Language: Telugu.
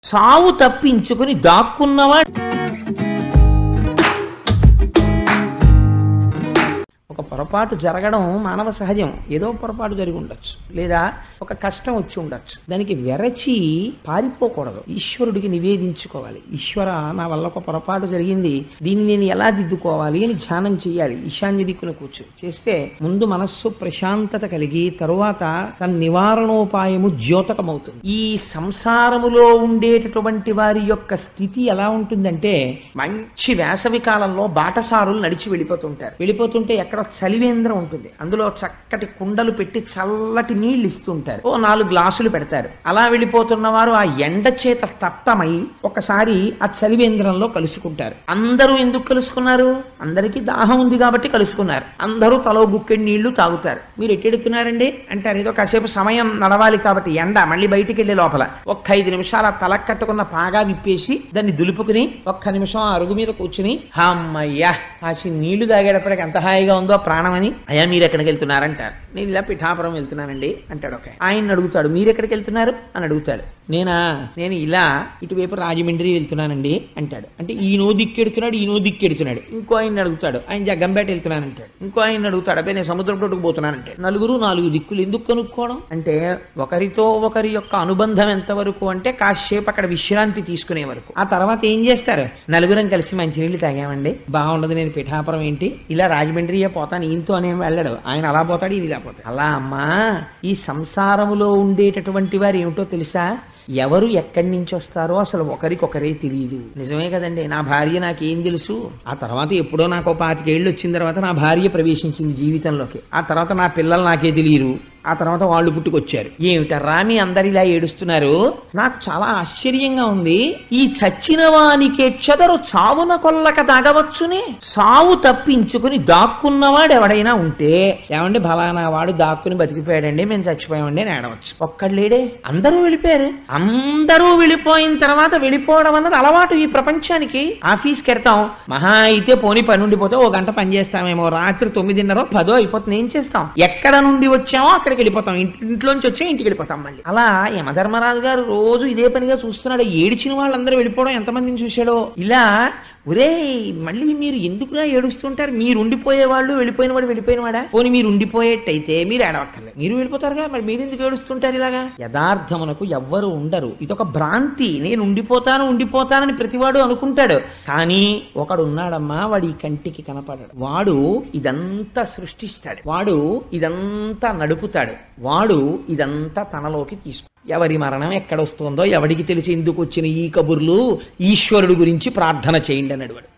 సావు తప్పించుకుని దాక్కున్నవాడు ఒక పొరపాటు జరగడం మానవ సహజం ఏదో పొరపాటు జరిగి ఉండొచ్చు లేదా ఒక కష్టం వచ్చి ఉండొచ్చు దానికి వెరచి పారిపోకూడదు ఈశ్వరుడికి నివేదించుకోవాలి ఈశ్వర నా వల్ల ఒక పొరపాటు జరిగింది దీన్ని నేను ఎలా దిద్దుకోవాలి అని ధ్యానం చేయాలి ఈశాన్య దిక్కున కూర్చో చేస్తే ముందు మనస్సు ప్రశాంతత కలిగి తరువాత తన నివారణోపాయము ద్యోతకమవుతుంది ఈ సంసారములో ఉండేటటువంటి వారి యొక్క స్థితి ఎలా ఉంటుందంటే మంచి వేసవి కాలంలో బాటసారులు నడిచి వెళ్ళిపోతుంటారు వెళ్ళిపోతుంటే ఎక్కడ చలివేంద్రం ఉంటుంది అందులో చక్కటి కుండలు పెట్టి చల్లటి నీళ్లు ఇస్తుంటారు ఓ నాలుగు గ్లాసులు పెడతారు అలా వెళ్ళిపోతున్న వారు ఆ ఎండ చేత తప్తమై ఒకసారి ఆ చలివేంద్రంలో కలుసుకుంటారు అందరూ ఎందుకు కలుసుకున్నారు అందరికీ దాహం ఉంది కాబట్టి కలుసుకున్నారు అందరూ తలో గుక్కెడి నీళ్లు తాగుతారు మీరు ఎట్టెడుతున్నారండి అంటారు ఏదో కాసేపు సమయం నడవాలి కాబట్టి ఎండ మళ్ళీ బయటికి వెళ్ళే లోపల ఒక్క ఐదు నిమిషాలు ఆ తల కట్టుకున్న పాగా విప్పేసి దాన్ని దులుపుకుని ఒక్క నిమిషం ఆ అరుగు మీద కూర్చుని అమ్మయ్యా కాసి నీళ్లు తాగేటప్పటికి ఎంత హాయిగా ఉందో ప్రాణమని అయ్యా మీరు ఎక్కడికి వెళ్తున్నారంటారు నేను ఇలా పిఠాపురం వెళ్తున్నానండి అంటాడు ఒక ఆయన అడుగుతాడు మీరు ఎక్కడికి వెళ్తున్నారు అని అడుగుతాడు నేనా నేను ఇలా ఇటువైపు రాజమండ్రి వెళ్తున్నానండి అంటాడు అంటే ఈనో దిక్కెడుతున్నాడు ఈనో దిక్కెడుతున్నాడు ఇంకో ఆయన అడుగుతాడు ఆయన జగ్గంపేట వెళ్తున్నాను అంటాడు ఇంకో ఆయన అడుగుతాడు అబ్బాయి నేను సముద్రం తోటకు పోతున్నానంటే నలుగురు నాలుగు దిక్కులు ఎందుకు కనుక్కోవడం అంటే ఒకరితో ఒకరి యొక్క అనుబంధం ఎంతవరకు అంటే కాసేపు అక్కడ విశ్రాంతి తీసుకునే వరకు ఆ తర్వాత ఏం చేస్తారు నలుగురం కలిసి మంచినీళ్ళు తాగామండి బాగుండదు నేను పిఠాపురం ఏంటి ఇలా రాజమండ్రియే పోతాను ఈయనతో అనేం వెళ్ళడు ఆయన అలా పోతాడు ఇది ఇలా పోతాడు అలా అమ్మా ఈ సంసారములో ఉండేటటువంటి వారు ఏమిటో తెలుసా ఎవరు ఎక్కడి నుంచి వస్తారో అసలు ఒకరికొకరే తెలియదు నిజమే కదండి నా భార్య నాకేం తెలుసు ఆ తర్వాత ఎప్పుడో నాకు ఓ పాతికేళ్ళు వచ్చిన తర్వాత నా భార్య ప్రవేశించింది జీవితంలోకి ఆ తర్వాత నా పిల్లలు నాకే తెలియరు ఆ తర్వాత వాళ్ళు పుట్టుకొచ్చారు ఏమిటరా మీ అందరు ఇలా ఏడుస్తున్నారు నాకు చాలా ఆశ్చర్యంగా ఉంది ఈ చచ్చిన వానికే చెదరు చావున కొల్లక దాగవచ్చునే సావు తప్పించుకుని దాక్కున్నవాడు ఎవడైనా ఉంటే ఏమండి ఫలానా వాడు దాక్కుని బతికిపోయాడండి మేము చచ్చిపోయామండి అని ఏడవచ్చు ఒక్కళ్ళేడే అందరూ వెళ్ళిపోయారు అందరూ వెళ్ళిపోయిన తర్వాత వెళ్ళిపోవడం అన్నది అలవాటు ఈ ప్రపంచానికి ఆఫీస్కి వెడతాం మహా అయితే పోనీ పని ఉండిపోతే ఓ గంట పని చేస్తామేమో రాత్రి తొమ్మిదిన్నర పదో అయిపోతుంది ఏం చేస్తాం ఎక్కడ నుండి వచ్చామో అక్కడికి వెళ్ళిపోతాం ఇంటి ఇంట్లోంచి వచ్చి ఇంటికి వెళ్ళిపోతాం మళ్ళీ అలా యమధర్మరాజు గారు రోజు ఇదే పనిగా చూస్తున్నాడు ఏడిచిన వాళ్ళందరూ వెళ్ళిపోవడం ఎంతమందిని చూశాడో ఇలా ఒరే మళ్ళీ మీరు ఎందుకురా ఏడుస్తుంటారు మీరు ఉండిపోయే వాళ్ళు వెళ్ళిపోయిన వాడు వెళ్ళిపోయిన వాడా పోనీ మీరు ఉండిపోయేట్టయితే మీరు ఏడవక్కర్లేదు మీరు వెళ్ళిపోతారుగా మరి మీరు ఎందుకు ఏడుస్తుంటారు ఇలాగా యథార్థమునకు ఎవ్వరు ఉండరు ఇదొక భ్రాంతి నేను ఉండిపోతాను ఉండిపోతానని ప్రతివాడు అనుకుంటాడు కానీ ఒకడు ఉన్నాడమ్మా వాడి ఈ కంటికి కనపడడు వాడు ఇదంతా సృష్టిస్తాడు వాడు ఇదంతా నడుపుతాడు వాడు ఇదంతా తనలోకి తీసుకు ఎవరి మరణం ఎక్కడొస్తుందో ఎవడికి తెలిసి ఎందుకు వచ్చిన ఈ కబుర్లు ఈశ్వరుడు గురించి ప్రార్థన చేయండి అన్నాడు వాడు